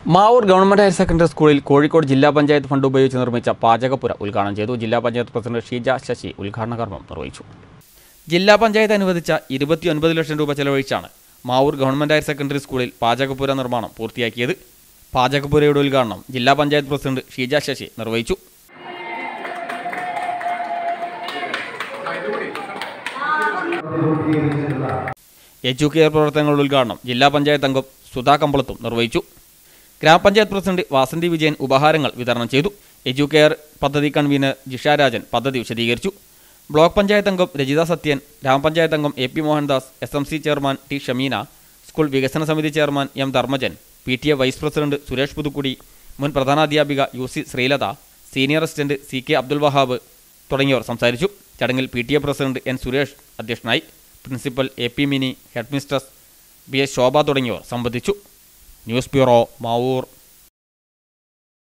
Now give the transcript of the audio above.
Mavoor government higher secondary സ്കൂളിൽ കോഴിക്കോട് ജില്ലാ panchayat fund ഉപയോഗിച്ച് നിർമ്മിച്ച പാചകപ്പുര ഉദ്ഘാടനം ചെയ്തു ജില്ലാ പഞ്ചായത്ത് പ്രസിഡന്റ് ഷീജ ശശി ഉദ്ഘാടന കർമ്മം നിർവഹിച്ചു ജില്ലാ പഞ്ചായത്ത് അനുവദിച്ച ഇരുപത്തിയൊൻപത് ലക്ഷം രൂപ ചെലവഴിച്ചാണ് മാവൂർ ഗവൺമെന്റ് ഹയർ സെക്കൻഡറി സ്കൂളിൽ പാചകപ്പുര നിർമ്മാണം പൂർത്തിയാക്കിയത് പാചകപ്പുരയുടെ ഉദ്ഘാടനം ജില്ലാ പഞ്ചായത്ത് പ്രസിഡന്റ് ഷീജ ശശി നിർവഹിച്ചു എഡ്യൂക്കെയർ പ്രവർത്തനങ്ങളുടെ ഉദ്ഘാടനം ജില്ലാ പഞ്ചായത്ത് അംഗം സുധാ കമ്പളത്തും നിർവഹിച്ചു ഗ്രാമപഞ്ചായത്ത് പ്രസിഡന്റ് വാസന്തി വിജയൻ ഉപഹാരങ്ങൾ വിതരണം ചെയ്തു എഡ്യൂക്കെയർ പദ്ധതി കൺവീനർ ജിഷ രാജൻ പദ്ധതി വിശദീകരിച്ചു ബ്ലോക്ക് പഞ്ചായത്ത് അംഗം രജിത സത്യൻ ഗ്രാമപഞ്ചായത്ത് അംഗം A P Mohandas S M C chairman T Shameena school വികസന സമിതി chairman M Dharmajan P T A vice president Suresh Puthukkudi മുൻ പ്രധാനാധ്യാപിക U C Sreelatha senior assistant C K Abdul Wahab തുടങ്ങിയവർ സംസാരിച്ചു ചടങ്ങിൽ P T A president N Suresh അധ്യക്ഷനായി principal A P Mini head mistress B S Shobha തുടങ്ങിയവർ സംബന്ധിച്ചു ന്യൂസ് ബ്യൂറോ മാവൂർ